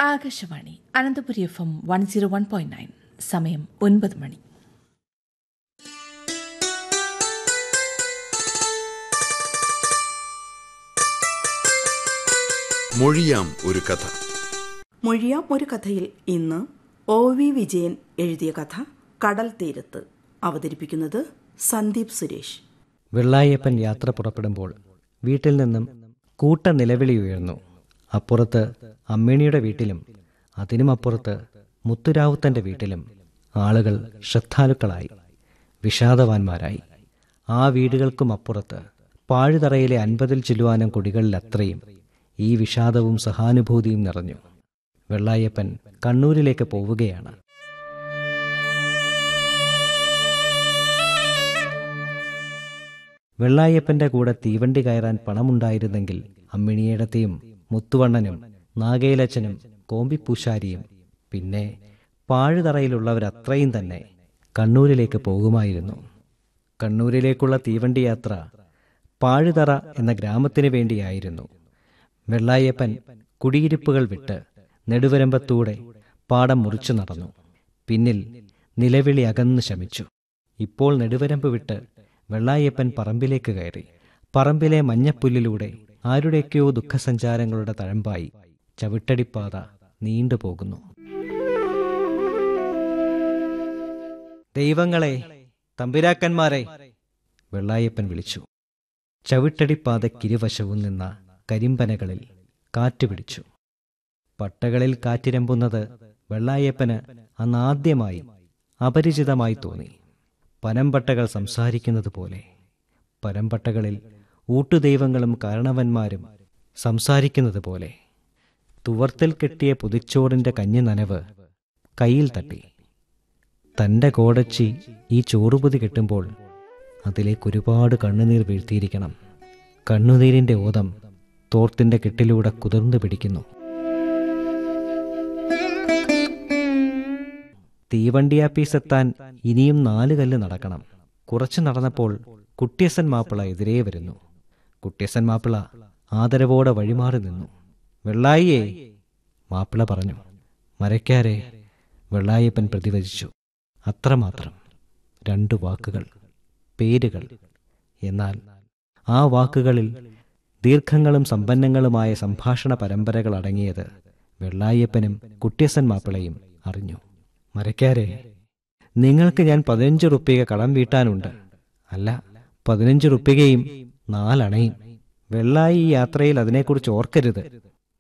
Akashvani Ananthapuri F M one zero one point nine സമയം ഒൻപത് മണി മൊഴിയാം ഒരു കഥ മൊഴിയാം ഒരു കഥയിൽ ഇന്ന് ഒ വി വിജയൻ എഴുതിയ കഥ കടൽ തീരത്ത് അവതരിപ്പിക്കുന്നത് സന്ദീപ് സുരേഷ് വെള്ളായപ്പൻ യാത്ര പുറപ്പെടുമ്പോൾ വീട്ടിൽ നിന്നും കൂട്ട നിലവിളി ഉയർന്നു അപ്പുറത്ത് അമ്മിണിയുടെ വീട്ടിലും അതിനും അപ്പുറത്ത് മുത്തുരാവുത്തന്റെ വീട്ടിലും ആളുകൾ ശ്രദ്ധാലുക്കളായി വിഷാദവാന്മാരായി ആ വീടുകൾക്കും അപ്പുറത്ത് പാഴുതറയിലെ അൻപതിൽ ചില്ലുവാനം കുടികളിൽ അത്രയും ഈ വിഷാദവും സഹാനുഭൂതിയും നിറഞ്ഞു വെള്ളായപ്പൻ കണ്ണൂരിലേക്ക് പോവുകയാണ് വെള്ളായപ്പന്റെ കൂടെ തീവണ്ടി കയറാൻ പണമുണ്ടായിരുന്നെങ്കിൽ അമ്മിണിയേടത്തെയും മുത്തുവണ്ണനും നാഗേലച്ചനും കോമ്പിപ്പൂശാരിയും പിന്നെ പാഴുതറയിലുള്ളവരത്രയും തന്നെ കണ്ണൂരിലേക്ക് പോകുമായിരുന്നു കണ്ണൂരിലേക്കുള്ള തീവണ്ടി യാത്ര പാഴുതറ എന്ന ഗ്രാമത്തിനു വേണ്ടിയായിരുന്നു വെള്ളായപ്പൻ കുടിയിരിപ്പുകൾ വിട്ട് നെടുവരമ്പത്തൂടെ പാടം മുറിച്ചു നടന്നു പിന്നിൽ നിലവിളി അകന്നു ശമിച്ചു ഇപ്പോൾ നെടുവരമ്പ് വിട്ട് വെള്ളായപ്പൻ പറമ്പിലേക്ക് കയറി പറമ്പിലെ മഞ്ഞപ്പുല്ലിലൂടെ ആരുടെയൊക്കെയോ ദുഃഖസഞ്ചാരങ്ങളുടെ തഴമ്പായി ചവിട്ടടിപ്പാത നീണ്ടുപോകുന്നു ദൈവങ്ങളെ തമ്പുരാക്കന്മാരെ വെള്ളായപ്പൻ വിളിച്ചു ചവിട്ടടിപ്പാതക്കിരുവശവും നിന്ന കരിമ്പനകളിൽ കാറ്റ് പിടിച്ചു പട്ടകളിൽ കാറ്റിരമ്പുന്നത് വെള്ളായപ്പന് അന്നാദ്യമായി അപരിചിതമായി തോന്നി പനമ്പട്ടകൾ സംസാരിക്കുന്നത് പോലെ പരമ്പട്ടകളിൽ ഊട്ടുദൈവങ്ങളും കാരണവന്മാരും സംസാരിക്കുന്നത് പോലെ തുവർത്തിൽ കെട്ടിയ പുതിച്ചോറിന്റെ കഞ്ഞി നനവ് കയ്യിൽ തട്ടി തന്റെ കോടച്ചി ഈ ചോറുപൊതി കെട്ടുമ്പോൾ അതിലേക്ക് ഒരുപാട് കണ്ണുനീർ വീഴ്ത്തിയിരിക്കണം കണ്ണുനീരിന്റെ ഓതം തോർത്തിന്റെ കെട്ടിലൂടെ കുതിർന്നു പിടിക്കുന്നു തീവണ്ടിയാപ്പീസെത്താൻ ഇനിയും നാല് കല്ല് നടക്കണം കുറച്ചു നടന്നപ്പോൾ കുട്ടിയസൻ മാപ്പിള എതിരേ വരുന്നു കുട്ടിയസൻ മാപ്പിള ആദരവോടെ വഴിമാറി നിന്നു വെള്ളായിയേ മാപ്പിള പറഞ്ഞു മരയ്ക്കാരെ വെള്ളായപ്പൻ പ്രതിവചിച്ചു അത്രമാത്രം രണ്ടു വാക്കുകൾ പേരുകൾ എന്നാൽ ആ വാക്കുകളിൽ ദീർഘങ്ങളും സമ്പന്നങ്ങളുമായ സംഭാഷണ പരമ്പരകൾ അടങ്ങിയത് വെള്ളായപ്പനും കുട്ടിയസൻ മാപ്പിളയും അറിഞ്ഞു മരക്കാരെ നിങ്ങൾക്ക് ഞാൻ പതിനഞ്ച് റുപ്യക കടം വീട്ടാനുണ്ട് അല്ല പതിനഞ്ച് റുപ്യകയും നാലണയും വെള്ളായി ഈ യാത്രയിൽ അതിനെക്കുറിച്ച് ഓർക്കരുത്